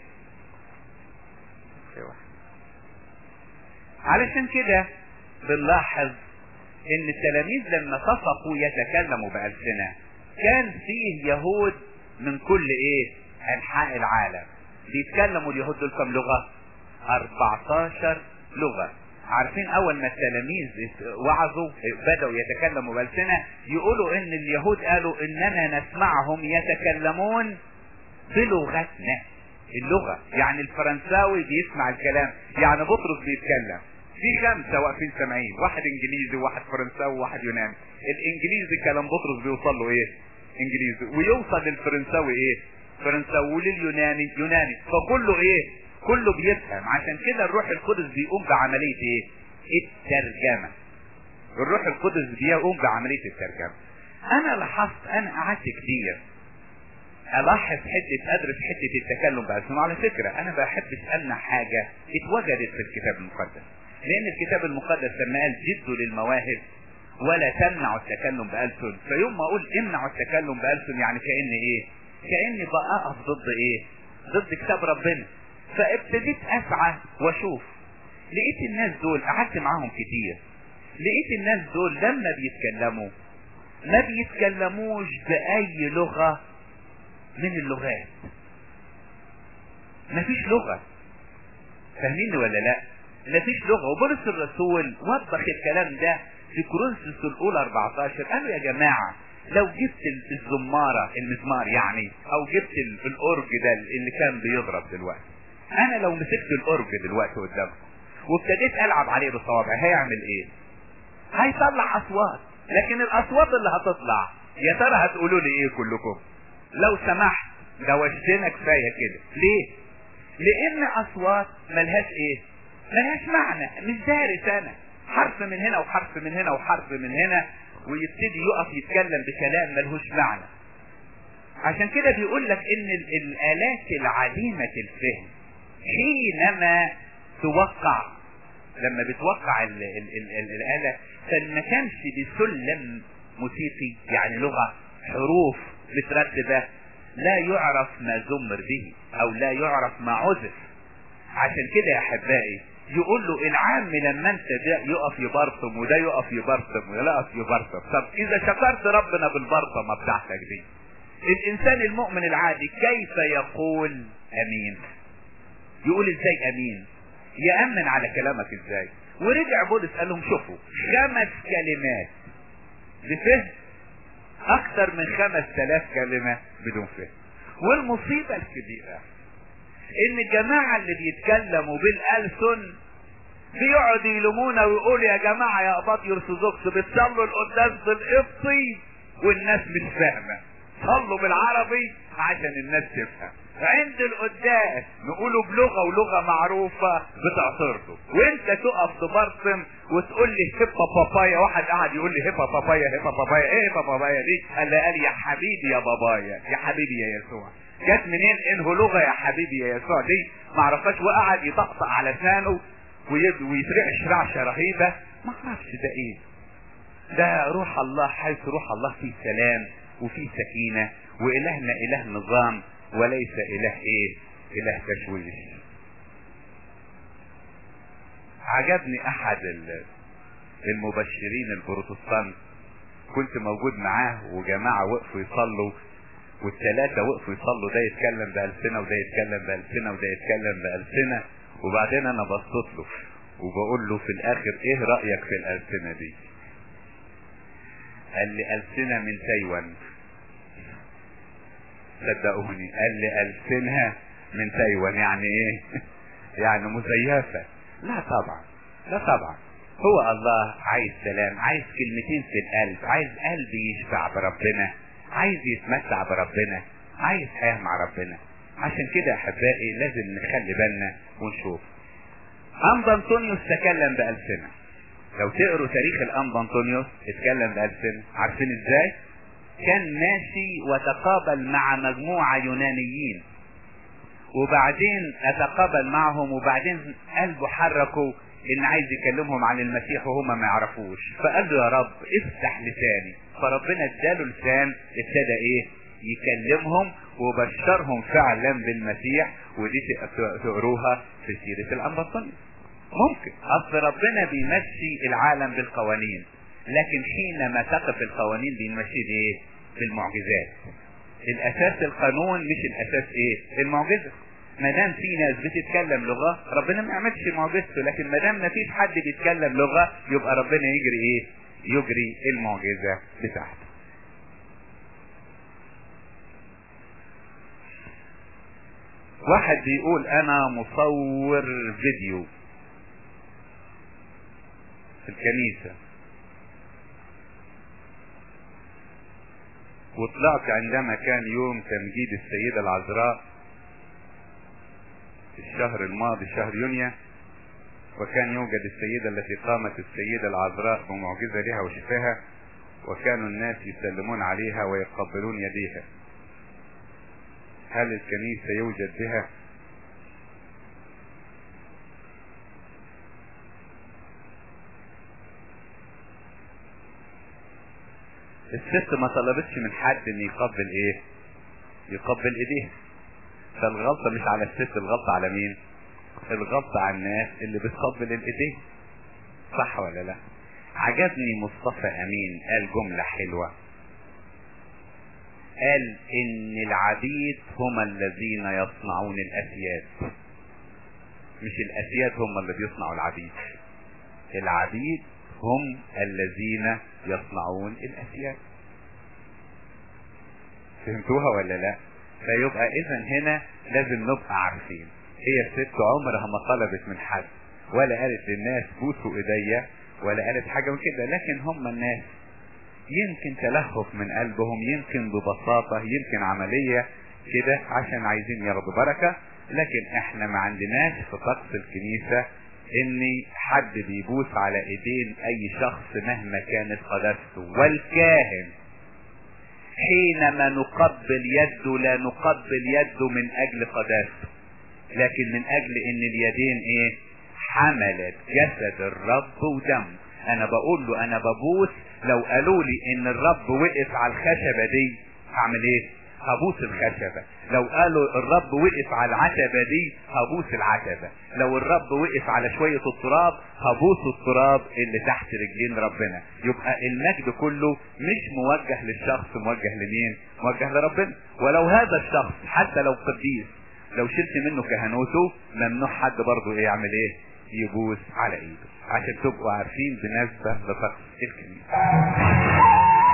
علشان كده بنلاحظ ان التلاميذ لما صفقوا يتكلموا بألسنة كان فيه يهود من كل ايه انحاء العالم بيتكلموا اليهود دول كم لغة 14 لغة عارفين اول ما التلاميذ وعظوا بدأوا يتكلموا بألسنة يقولوا ان اليهود قالوا اننا نسمعهم يتكلمون بلغتنا اللغة يعني الفرنساوي بيسمع الكلام يعني بطرس بيتكلم في خمسة واقفين سامعين واحد انجليزي وواحد فرنساوي وواحد يوناني الانجليزي كلام بطرس بيوصل له ايه انجليزي ويوصل للفرنساوي ايه فرنساوي ولليوناني يوناني فكله ايه كله بيفهم عشان كده الروح القدس بيقوم بعملية ايه الترجمة الروح القدس بيقوم بعملية الترجمة انا لاحظت انا قعدت كتير الاحظ حتة ادرس حتة التكلم بألسنة على فكرة انا بحبش امنع حاجة اتوجدت في الكتاب المقدس لان الكتاب المقدس لما قال جدوا للمواهب ولا تمنعوا التكلم بألسن فيوم ما اقول امنعوا التكلم بألسن يعني كأن ايه كأني بقف ضد ايه ضد كتاب ربنا فابتديت اسعى واشوف لقيت الناس دول قعدت معاهم كتير لقيت الناس دول لما بيتكلموا ما بيتكلموش بأي لغة من اللغات مفيش لغة فاهميني ولا لا مفيش لغة وبولس الرسول وضح الكلام ده في كورنثوس الاولى 14 قالوا يا جماعة لو جبت الزمارة المزمار يعني او جبت الاورج ده اللي كان بيضرب دلوقتي انا لو مسكت الاورج دلوقتي قدامكم وابتديت العب عليه بصوابعي هيعمل ايه هيطلع اصوات لكن الاصوات اللي هتطلع يا ترى هتقولوا لي ايه كلكم لو سمحت دوشتنا كفايه كده ليه لان اصوات ملهاش ايه ملهاش معنى مش دارس انا حرف من هنا وحرف من هنا وحرف من هنا ويبتدي يقف يتكلم بكلام ملهوش معنى عشان كده بيقول لك ان الالات العديمة الفهم حينما توقع لما بتوقع ال ال ال ال الآلة فما كانش بسلم موسيقي يعني لغة حروف مترتبة لا يعرف ما زمر به او لا يعرف ما عزف عشان كده يا احبائي يقول له العام لما انت ده يقف يبرطم وده يقف يبرطم وده يقف يبرطم طب اذا شكرت ربنا بالبرطمه بتاعتك دي الانسان المؤمن العادي كيف يقول امين يقول ازاي امين يامن على كلامك ازاي ورجع بولس قال لهم شوفوا خمس كلمات بفهم اكثر من خمس تلاف كلمة بدون فهم والمصيبة الكبيرة ان الجماعة اللي بيتكلموا بالألسن بيقعد يلومونا ويقول يا جماعة يا اباط يرثوذكس بتصلوا القداس بالقبطي والناس مش فاهمة صلوا بالعربي عشان الناس تفهم عند القداس نقوله بلغة ولغة معروفة بتعصرته وانت تقف تبرسم وتقول لي هيبا بابايا واحد قاعد يقول لي هيبا بابايا هيبا بابايا ايه هيبا بابايا دي قال لي قال يا حبيبي يا بابايا يا حبيبي يا يسوع جت منين انه لغة يا حبيبي يا يسوع دي معرفهاش وقعد يطقطق على لسانه ويترعش رعشة رهيبة ما اعرفش ده ايه ده روح الله حيث روح الله فيه سلام وفيه سكينة والهنا اله نظام وليس اله ايه اله تشويش عجبني احد المبشرين البروتستانت كنت موجود معاه وجماعة وقفوا يصلوا والثلاثة وقفوا يصلوا ده يتكلم بألسنة وده يتكلم بألسنة وده يتكلم بألسنة وبعدين انا بصيت له وبقول له في الاخر ايه رأيك في الألسنة دي قال لي ألسنة من تايوان صدقوني قال لي ألسنها من تايوان يعني ايه يعني مزيفة لا طبعا لا طبعا هو الله عايز سلام عايز كلمتين في القلب عايز قلب يشفع بربنا عايز يتمتع بربنا عايز حياة مع ربنا عشان كده احبائي لازم نخلي بالنا ونشوف انبا انطونيوس تكلم بألسنة لو تقروا تاريخ الانبا انطونيوس اتكلم بألسنة عارفين ازاي كان ماشي وتقابل مع مجموعة يونانيين وبعدين اتقابل معهم وبعدين قلبه حركوا ان عايز يكلمهم عن المسيح وهم ما يعرفوش فقال له يا رب افتح لساني فربنا اداله لسان ابتدى ايه يكلمهم وبشرهم فعلا بالمسيح ودي تقروها في سيرة الأنبطانية ممكن اصل ربنا بيمشي العالم بالقوانين لكن حينما تقف القوانين بيمشي بايه بالمعجزات الاساس القانون مش الاساس ايه المعجزه ما دام في ناس بتتكلم لغه ربنا ما يعملش معجزته لكن ما دام ما فيش حد بيتكلم لغه يبقى ربنا يجري ايه يجري المعجزه بتاعته واحد بيقول انا مصور فيديو في الكنيسة وطلعت عندما كان يوم تمجيد السيدة العذراء في الشهر الماضي شهر يونيو وكان يوجد السيدة التي قامت السيدة العذراء بمعجزة لها وشفاها وكانوا الناس يسلمون عليها ويقبلون يديها هل الكنيسة يوجد بها الست ما طلبتش من حد ان يقبل ايه يقبل ايديها فالغلطة مش على الست الغلطة على مين الغلطة على الناس اللي بتقبل الايدين صح ولا لا عجبني مصطفى امين قال جملة حلوة قال ان العبيد هم الذين يصنعون الاسياد مش الاسياد هم اللي بيصنعوا العبيد العبيد هم الذين يصنعون الاسياد فهمتوها ولا لا فيبقى اذا هنا لازم نبقى عارفين هي الست عمرها ما طلبت من حد ولا قالت للناس بوسوا ايديا ولا قالت حاجة من كده لكن هم الناس يمكن تلهف من قلبهم يمكن ببساطة يمكن عملية كده عشان عايزين ياخدوا بركة لكن احنا ما عندناش في طقس الكنيسة ان حد بيبوس على ايدين اي شخص مهما كانت قداسته والكاهن حينما نقبل يده لا نقبل يده من اجل قداسته لكن من اجل ان اليدين ايه حملت جسد الرب ودم انا بقول له انا ببوس لو قالوا لي ان الرب وقف على الخشبة دي هعمل ايه هبوس الخشبة لو قالوا الرب وقف على العتبة دي هبوس العتبة لو الرب وقف على شوية التراب هبوس التراب اللي تحت رجلين ربنا يبقى المجد كله مش موجه للشخص موجه لمين موجه لربنا ولو هذا الشخص حتى لو قديس لو شلت منه كهنوته ممنوع حد برضه ايه يعمل ايه يبوس على ايده عشان تبقوا عارفين بالنسبة لطقس الكنيسة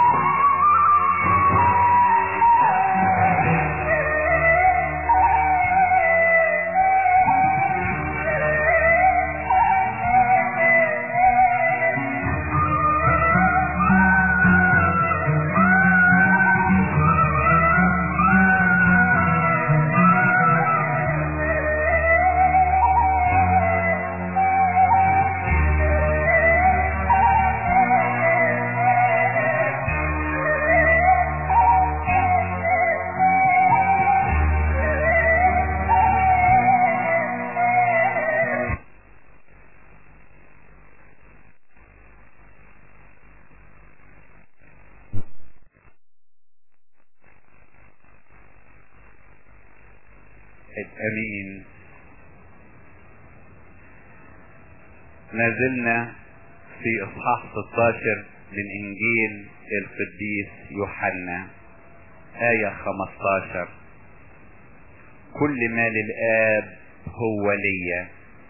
امين ما زلنا في اصحاح 16 من انجيل القديس يوحنا آية 15 كل ما للآب هو ليا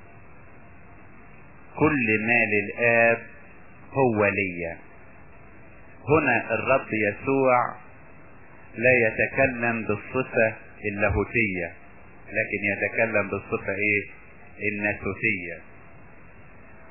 كل ما للآب هو ليا هنا الرب يسوع لا يتكلم بالصفة اللاهوتية لكن يتكلم بالصفة ايه الناسوتية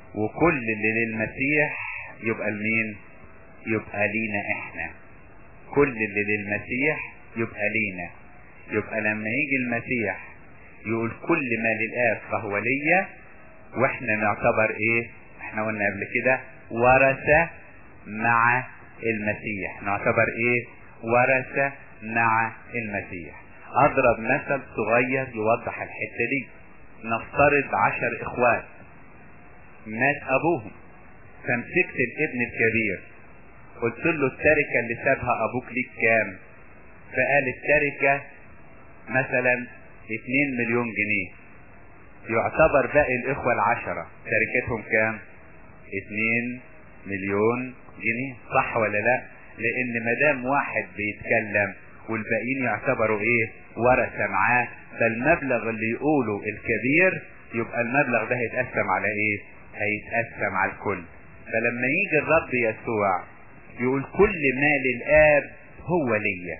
وكل اللي للمسيح يبقى لمين يبقى لينا احنا كل اللي للمسيح يبقى لينا يبقى لما يجي المسيح يقول كل ما للآب فهو ليا واحنا نعتبر ايه احنا قلنا قبل كده ورثة مع المسيح نعتبر ايه ورثة مع المسيح اضرب مثل صغير يوضح الحتة دي نفترض عشر اخوات مات ابوهم فمسكت الابن الكبير قلت له التركة اللي سابها ابوك ليك كام فقال التركة مثلا 2 مليون جنيه يعتبر باقي الاخوة العشرة تركتهم كام 2 مليون جنيه صح ولا لا لان مدام واحد بيتكلم والباقيين يعتبروا ايه ورثة معاه فالمبلغ اللي يقوله الكبير يبقى المبلغ ده هيتقسم على ايه هيتقسم على الكل فلما يجي الرب يسوع يقول كل ما للاب هو ليا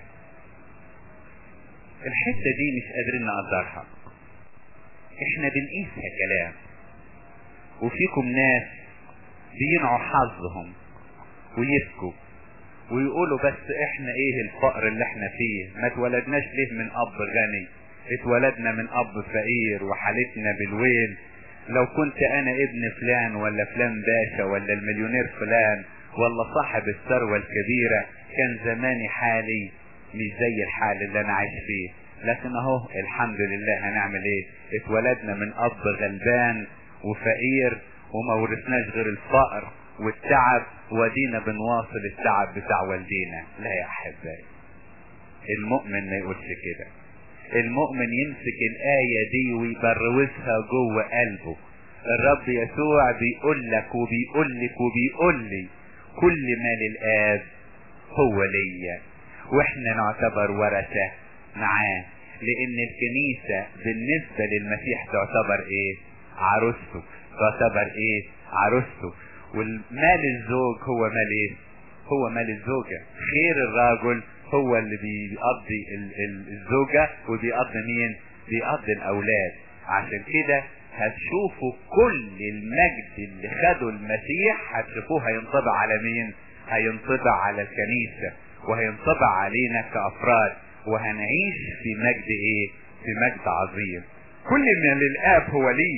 الحتة دي مش قادرين نقدرها احنا بنقيسها كلام وفيكم ناس بينعوا حظهم ويبكوا ويقولوا بس احنا ايه الفقر اللي احنا فيه ما اتولدناش ليه من اب غني اتولدنا من اب فقير وحالتنا بالويل لو كنت انا ابن فلان ولا فلان باشا ولا المليونير فلان ولا صاحب الثروة الكبيرة كان زماني حالي مش زي الحال اللي انا عايش فيه لكن اهو الحمد لله هنعمل ايه اتولدنا من اب غلبان وفقير وما ورثناش غير الفقر والتعب ودينا بنواصل التعب بتاع والدينا لا يا احبائي المؤمن ما يقولش كده المؤمن يمسك الآية دي ويبروزها جوه قلبه الرب يسوع بيقول لك وبيقول لك وبيقول لي كل ما للآب هو ليا واحنا نعتبر ورثة معاه لان الكنيسة بالنسبة للمسيح تعتبر ايه عروسته تعتبر ايه عروسته والمال الزوج هو مال ايه هو مال الزوجة خير الراجل هو اللي بيقضي الزوجة وبيقضي مين بيقضي الاولاد عشان كده هتشوفوا كل المجد اللي خده المسيح هتشوفوه هينطبع على مين هينطبع على الكنيسة وهينطبع علينا كأفراد وهنعيش في مجد ايه في مجد عظيم كل من للآب هو لي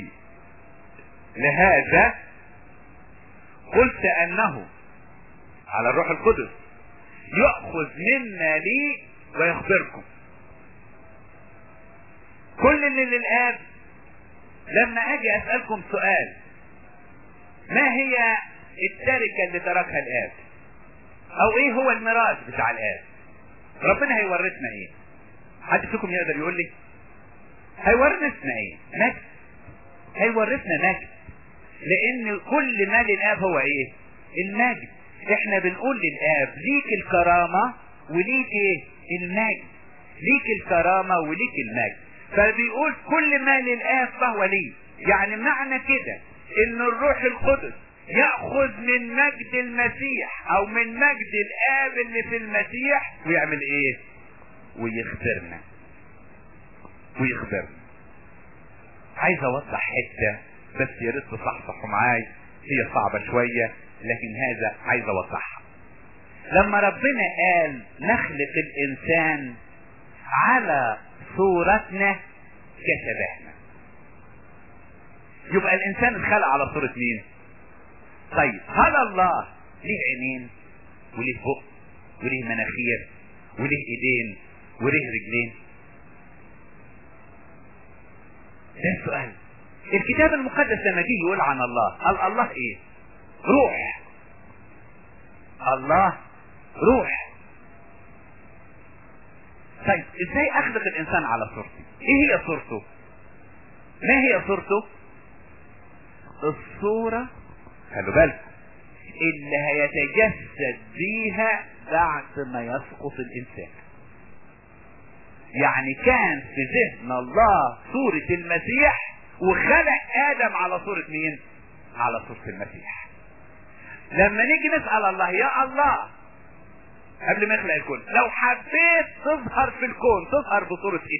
لهذا قلت انه على الروح القدس يأخذ مما لي ويخبركم كل اللي للآب لما اجي اسألكم سؤال ما هي التركة اللي تركها الآب او ايه هو الميراث بتاع الآب ربنا هيورثنا ايه حد فيكم يقدر يقول لي هيورثنا ايه مجد هيورثنا مجد لان كل ما للاب هو ايه المجد احنا بنقول للاب ليك الكرامة وليك ايه المجد ليك الكرامة وليك المجد فبيقول كل ما للاب فهو لي يعني معنى كده ان الروح القدس يأخذ من مجد المسيح او من مجد الاب اللي في المسيح ويعمل ايه ويخبرنا ويخبرنا عايز اوضح حتة بس يا ريت تصحصحوا معاي هي صعبة شوية لكن هذا عايز اوضحها لما ربنا قال نخلق الانسان على صورتنا كشبهنا يبقى الانسان اتخلق على صورة مين طيب هل الله ليه عينين وليه بق وليه مناخير وليه ايدين وليه رجلين ده السؤال الكتاب المقدس لما جه يقول عن الله قال الله ايه روح الله روح طيب ازاي اخلق الانسان على صورتي ايه هي صورته ما هي صورته الصورة خلوا بالكم اللي هيتجسد بيها بعد ما يسقط الانسان يعني كان في ذهن الله صورة المسيح وخلق ادم على صورة مين على صورة المسيح لما نيجي نسأل الله يا الله قبل ما يخلق الكون لو حبيت تظهر في الكون تظهر بصورة ايه